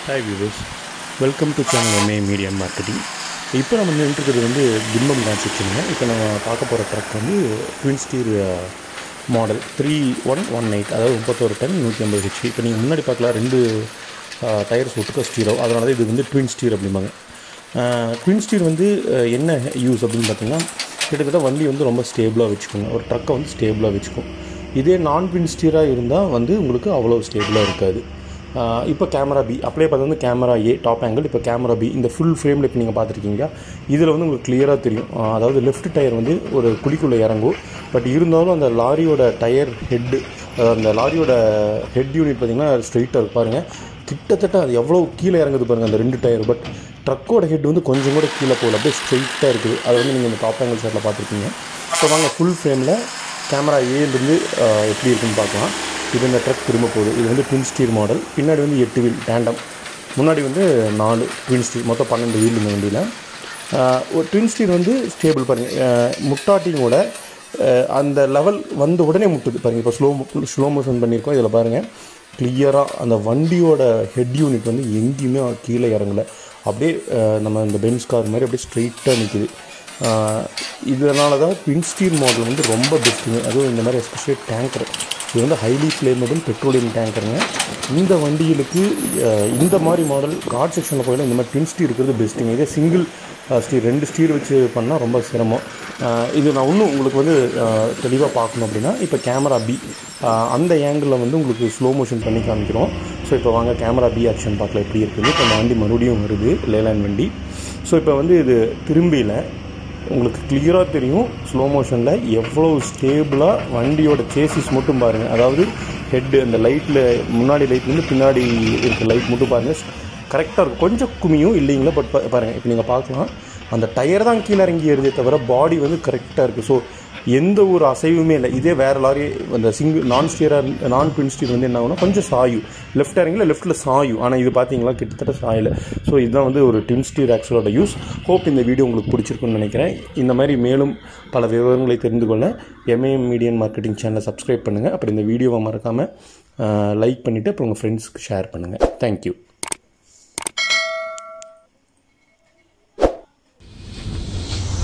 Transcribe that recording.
hi viewers welcome to channel MA media marketing இப்போ நம்ம நின்றுருக்கிறது வந்து பிம்பம் தான் செக்ஷனுங்க இப்போ நம்ம பார்க்க போகிற ட்ரக் வந்து twin steer model three one one eight அதாவது முப்பத்தோரு டன் நூற்றி ஐம்பது ஹெச்பி இப்போ நீங்கள் முன்னாடி பார்க்கலாம் ரெண்டு டயர்ஸ் ஒட்டுக்க ஸ்டீரோ அதனால தான் இது வந்து ட்வின் ஸ்டீர் அப்படிம்பாங்க ட்வின் ஸ்டீர் வந்து அஹ், என்ன யூஸ் அப்படின்னு பார்த்தீங்கன்னா கிட்டத்தட்ட வண்டி வந்து ரொம்ப ஸ்டேபிளாக வச்சுக்கோங்க ஒரு ட்ரக்கை வந்து ஸ்டேபிளாக வச்சுக்கும் இதே நான் ட்வின் ஸ்டீராக இருந்தால் வந்து உங்களுக்கு அவ்வளோ ஸ்டேபிளாக இருக்காது ஆஹ் இப்போ கேமரா பி அப்படியே பார்த்தா வந்து கேமரா ஏ டாப் ஆங்கிள் இப்போ கேமரா பி இந்த ஃபுல் ஃப்ரேமில் இப்போ நீங்கள் பார்த்துருக்கீங்க இதில் வந்து உங்களுக்கு கிளியராக தெரியும் ஆஹ் அதாவது லெஃப்ட் டயர் வந்து ஒரு குழிக்குள்ளே இறங்கும் பட் இருந்தாலும் அந்த லாரியோட டயர் ஹெட்டு அந்த லாரியோட ஹெட் யூனிட் பார்த்தீங்கன்னா ஸ்ட்ரைட்டாக இருக்கு பாருங்கள் கிட்டத்தட்ட அது எவ்வளோ கீழே இறங்குது பாருங்கள் அந்த ரெண்டு டயர் பட் ட்ரக்கோட ஹெட் வந்து கொஞ்சம் கூட கீழே போகல அப்படியே ஸ்ட்ரைட்டாக இருக்குது அதை வந்து நீங்கள் இந்த டாப் ஆங்கிள் ஷாட்டில் பார்த்துருக்கீங்க இப்போ வாங்க ஃபுல் ஃப்ரேமில் கேமரா ஏலேருந்து எப்படி இருக்குன்னு பார்க்கலாம் இது இந்த ட்ரக் திரும்ப போகுது இது வந்து ட்வின் ஸ்டீர் மாடல் பின்னாடி வந்து எட்டு வீல் டேண்டம் முன்னாடி வந்து நாலு ட்வின் ஸ்டீர் மொத்தம் பன்னெண்டு வீல் இந்த வண்டியில் ஆஹ் ஒரு ட்வின் ஸ்டீர் வந்து ஸ்டேபிள் பாருங்கள் முட்டாட்டிங்கோட ஆஹ் அந்த லெவல் வந்த உடனே முட்டுது பாருங்கள் இப்போ ஸ்லோ ஸ்லோ மோஷன் பண்ணியிருக்கோம் இதில் பாருங்கள் கிளியராக அந்த வண்டியோட ஹெட் யூனிட் வந்து எங்கேயுமே கீழே இறங்கலை அப்படியே ஆஹ் நம்ம இந்த பென்ஸ் கார் மாதிரி அப்படியே ஸ்ட்ரைட்டாக நிற்குது இதனால தான் ட்வின் ஸ்டீல் மாடல் வந்து ரொம்ப பெஸ்ட்டுங்க அதுவும் இந்த மாதிரி எஸ்பெஷலி டேங்கர் இது வந்து ஹைலி ஃப்ளேமபிள் பெட்ரோலியம் டேங்கருங்க இந்த வண்டிகளுக்கு அஹ், இந்த மாதிரி மாடல் கார்ட் செக்ஷனில் போயில இந்த மாதிரி ட்வின் ஸ்டீர் இருக்கிறது பெஸ்ட்டுங்க இதே சிங்கிள் ஸ்டீர் ரெண்டு ஸ்டீர் வச்சு பண்ணால் ரொம்ப சிரமம் அஹ், இது நான் இன்னும் உங்களுக்கு வந்து தெளிவாக பார்க்கணும் அப்படின்னா இப்போ கேமரா பி அந்த ஏங்கிளில் வந்து உங்களுக்கு ஸ்லோ மோஷன் பண்ணி காமிக்கிறோம் ஸோ இப்போ வாங்க கேமரா பி ஆக்ஷன் பார்க்கல எப்படி இருக்குது இப்போ இந்த வண்டி மறுபடியும் வருது லேலாண்ட் வண்டி ஸோ இப்போ வந்து இது திரும்பியில் உங்களுக்கு கிளியராக தெரியும் ஸ்லோ மோஷனில் எவ்வளோ ஸ்டேபிளாக வண்டியோட சேசிஸ் மட்டும் பாருங்கள் அதாவது ஹெட்டு அந்த லைட்டில் முன்னாடி லைட்லேருந்து பின்னாடி இருக்க லைட் மட்டும் பாருங்கள் கரெக்டாக இருக்கும் கொஞ்சம் குமியும் இல்லைங்களா பட் பாருங்கள் இப்போ நீங்கள் பார்க்கலாம் அந்த டயர் தான் கீழே இறங்கி ஏறுதே தவிர பாடி வந்து கரெக்டாக இருக்குது ஸோ எந்த ஒரு அசைவுமே இல்லை இதே வேறு லாரி அந்த சிங்கிள் நான் ஸ்டியராக நான் ட்வின் ஸ்டீர் வந்து என்ன ஆகும்னா கொஞ்சம் சாயும் லெஃப்ட் இறங்கில லெஃப்ட்டில் சாயும் ஆனால் இது பார்த்தீங்களா கிட்டத்தட்ட சாயலை ஸோ இதுதான் வந்து ஒரு ட்வின் ஸ்டீர் ஆக்சுவலோட யூஸ் ஹோப் இந்த வீடியோ உங்களுக்கு பிடிச்சிருக்குன்னு நினைக்கிறேன் இந்த மாதிரி மேலும் பல விவரங்களை தெரிந்து கொள்ள எம்ஏஎம் மீடியன் மார்க்கெட்டிங் சேனலை சப்ஸ்கிரைப் பண்ணுங்கள் அப்புறம் இந்த வீடியோவை மறக்காமல் லைக் பண்ணிவிட்டு அப்புறம் உங்கள் ஃப்ரெண்ட்ஸ்க்கு ஷேர் பண்ணுங்கள் தேங்க்யூ